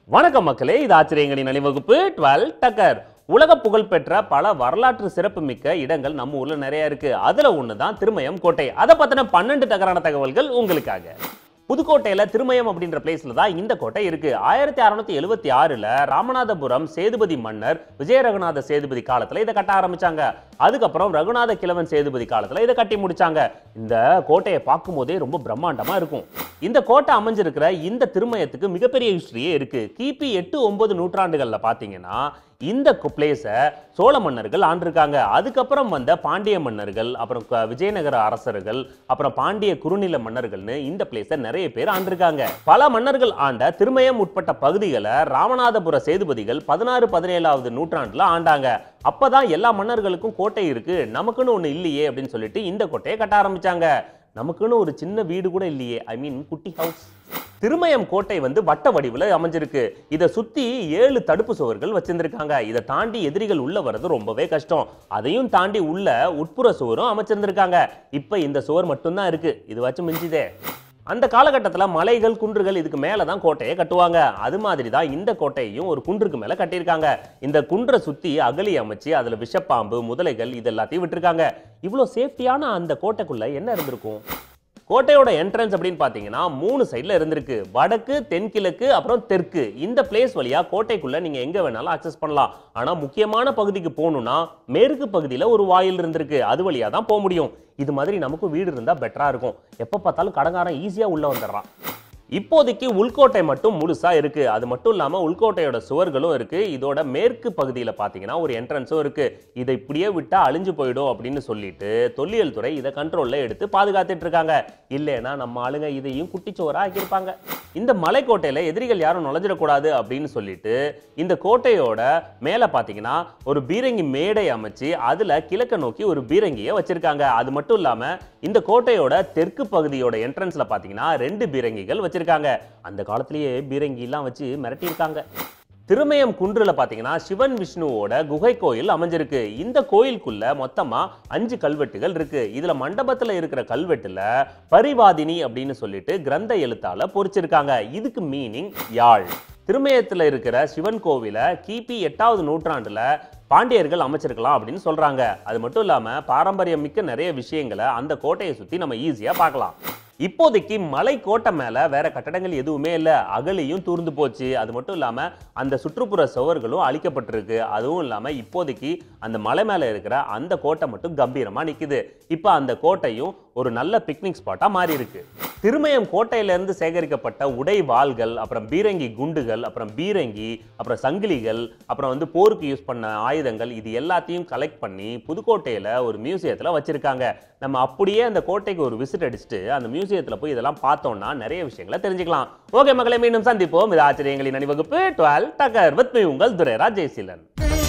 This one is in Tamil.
வணக்கம் மக்களே இது ஆச்சரியங்களின் அணிவகுப்பு டுவெல் டக்கர் உலக புகழ்பெற்ற பல வரலாற்று சிறப்புமிக்க இடங்கள் நம்ம ஊர்ல நிறைய இருக்கு அதுல ஒண்ணுதான் திருமயம் கோட்டை அதை பத்தின பன்னெண்டு டக்கரான தகவல்கள் உங்களுக்காக புதுக்கோட்டையில திருமயம் அப்படின்ற பிளேஸ்ல தான் இந்த கோட்டை இருக்கு ஆயிரத்தி அறுநூத்தி எழுவத்தி ஆறுல ராமநாதபுரம் சேதுபதி மன்னர் விஜய ரகுநாத சேதுபதி காலத்துல இதை கட்ட ஆரம்பிச்சாங்க அதுக்கப்புறம் ரகுநாத கிழவன் சேதுபதி காலத்துல இதை கட்டி முடிச்சாங்க இந்த கோட்டையை பார்க்கும் போதே ரொம்ப பிரம்மாண்டமா இருக்கும் இந்த கோட்டை அமைஞ்சிருக்கிற இந்த திருமயத்துக்கு மிகப்பெரிய ஹிஸ்டரியே இருக்கு கிபி எட்டு ஒன்பது நூற்றாண்டுகள்ல பாத்தீங்கன்னா இந்த பிளேஸை சோழ மன்னர்கள் ஆண்டிருக்காங்க அதுக்கப்புறம் வந்த பாண்டிய மன்னர்கள் அப்புறம் க- விஜயநகர அரசர்கள் அப்புறம் பாண்டிய குறுநில மன்னர்கள்னு இந்த பிளேஸை நிறைய பேர் ஆண்டிருக்காங்க பல மன்னர்கள் ஆண்ட திருமயம் உட்பட்ட பகுதிகளை ராமநாதபுர சேதுபதிகள் பதினாறு பதினேழாவது நூற்றாண்டுல ஆண்டாங்க அப்பதான் எல்லா மன்னர்களுக்கும் கோட்டை இருக்கு நமக்குன்னு ஒண்ணு இல்லையே அப்படின்னு சொல்லிட்டு இந்த கோட்டையை கட்ட ஆரம்பிச்சாங்க நமக்குன்னு ஒரு சின்ன வீடு கூட இல்லையே ஐ மீன் குட்டி ஹவுஸ் திருமயம் கோட்டை வந்து வட்ட வடிவில் அமைஞ்சிருக்கு இதை சுத்தி ஏழு தடுப்பு சுவர்கள் வச்சிருந்திருக்காங்க இதை தாண்டி எதிரிகள் உள்ள வர்றது ரொம்பவே கஷ்டம் அதையும் தாண்டி உள்ள உட்புற சுவரும் அமைச்சிருந்திருக்காங்க இப்ப இந்த சுவர் மட்டும்தான் இருக்கு இது வச்சு மிஞ்சுதே அந்த காலகட்டத்தில் மலைகள் குன்றுகள் இதுக்கு மேலே தான் கோட்டையை கட்டுவாங்க அது மாதிரி தான் இந்த கோட்டையையும் ஒரு குன்றுக்கு மேலே கட்டியிருக்காங்க இந்த குன்றை சுற்றி அகழி அமைச்சு அதில் விஷப்பாம்பு முதலைகள் இது எல்லாத்தையும் விட்டுருக்காங்க இவ்வளோ சேஃப்டியான அந்த கோட்டைக்குள்ள என்ன இருந்திருக்கும் கோட்டையோட என்ட்ரன்ஸ் அப்படின்னு பார்த்தீங்கன்னா மூணு சைடில் இருந்திருக்கு வடக்கு தென்கிழக்கு அப்புறம் தெற்கு இந்த பிளேஸ் வழியா கோட்டைக்குள்ள நீங்க எங்க வேணாலும் அக்சஸ் பண்ணலாம் ஆனா முக்கியமான பகுதிக்கு போகணும்னா மேற்கு பகுதியில் ஒரு வாயில் இருந்திருக்கு அது வழியா தான் போக முடியும் இது மாதிரி நமக்கு வீடு இருந்தா பெட்டரா இருக்கும் எப்போ பார்த்தாலும் கடங்காரன் ஈஸியா உள்ள வந்துடுறான் இப்போதைக்கு உள்கோட்டை மட்டும் முழுசா இருக்கு அது மட்டும் இல்லாம உள்கோட்டையோட சுவர்களும் இருக்கு இதோட மேற்கு பகுதியில் பார்த்தீங்கன்னா ஒரு என்ட்ரன்ஸும் இருக்கு இதை இப்படியே விட்டா அழிஞ்சு போயிடும் அப்படின்னு சொல்லிட்டு தொல்லியல் துறை இதை கண்ட்ரோல்ல எடுத்து பாதுகாத்துட்டு இருக்காங்க இல்லைன்னா நம்ம ஆளுங்க இதையும் குட்டிச்சோரா ஆக்கியிருப்பாங்க இந்த மலைக்கோட்டையில எதிரிகள் யாரும் நுழைஞ்சிடக்கூடாது அப்படின்னு சொல்லிட்டு இந்த கோட்டையோட மேல பாத்தீங்கன்னா ஒரு பீரங்கி மேடை அமைச்சு அதுல கிழக்க நோக்கி ஒரு பீரங்கியை வச்சிருக்காங்க அது மட்டும் இல்லாம இந்த கோட்டையோட தெற்கு பகுதியோட என்ட்ரன்ஸ்ல பாத்தீங்கன்னா ரெண்டு பீரங்கிகள் வச்சிருக்காங்க அந்த காலத்திலேயே பீரங்கி எல்லாம் வச்சு மிரட்டியிருக்காங்க திருமயம் குன்றுல பாத்தீங்கன்னா சிவன் விஷ்ணுவோட குகை கோயில் அமைஞ்சிருக்கு இந்த கோயிலுக்குள்ள மொத்தமா அஞ்சு கல்வெட்டுகள் இருக்கு இதுல மண்டபத்துல இருக்கிற கல்வெட்டுல பரிவாதினி அப்படின்னு சொல்லிட்டு கிரந்த எழுத்தால பொறிச்சிருக்காங்க இதுக்கு மீனிங் யாழ் திருமயத்துல இருக்கிற சிவன் கோவிலை கிபி எட்டாவது நூற்றாண்டுல பாண்டியர்கள் அமைச்சிருக்கலாம் அப்படின்னு சொல்றாங்க அது மட்டும் இல்லாம பாரம்பரியம் மிக்க நிறைய விஷயங்களை அந்த கோட்டையை சுத்தி நம்ம ஈஸியா பார்க்கலாம் இப்போதைக்கு மலை கோட்டை மேல வேற கட்டடங்கள் எதுவுமே இல்ல அகலியும் தூர்ந்து போச்சு அது மட்டும் இல்லாம அந்த சுற்றுப்புற சுவர்களும் அழிக்கப்பட்டிருக்கு அதுவும் இல்லாம இப்போதைக்கு அந்த மலை மேல இருக்கிற அந்த கோட்டை மட்டும் கம்பீரமா நிக்குது இப்ப அந்த கோட்டையும் ஒரு நல்ல பிக்னிக் ஸ்பாட்டா மாறி இருக்கு திருமயம் கோட்டையில இருந்து சேகரிக்கப்பட்ட உடை வாள்கள் அப்புறம் பீரங்கி குண்டுகள் அப்புறம் பீரங்கி அப்புறம் சங்கிலிகள் அப்புறம் வந்து போருக்கு யூஸ் பண்ண ஆயுதங்கள் இது எல்லாத்தையும் கலெக்ட் பண்ணி புதுக்கோட்டையில ஒரு மியூசியத்துல வச்சிருக்காங்க நம்ம அப்படியே அந்த கோட்டைக்கு ஒரு விசிட் அடிச்சுட்டு அந்த மியூசியத்துல போய் இதெல்லாம் பார்த்தோம்னா நிறைய விஷயங்களை தெரிஞ்சுக்கலாம் ஓகே மக்களை மீண்டும் சந்திப்போம் இது ஆச்சரியங்களின் அணிவகுப்பு டுவெல் டக்கர் வித் மீ உங்கள் துரைராஜ் ஜெயசீலன்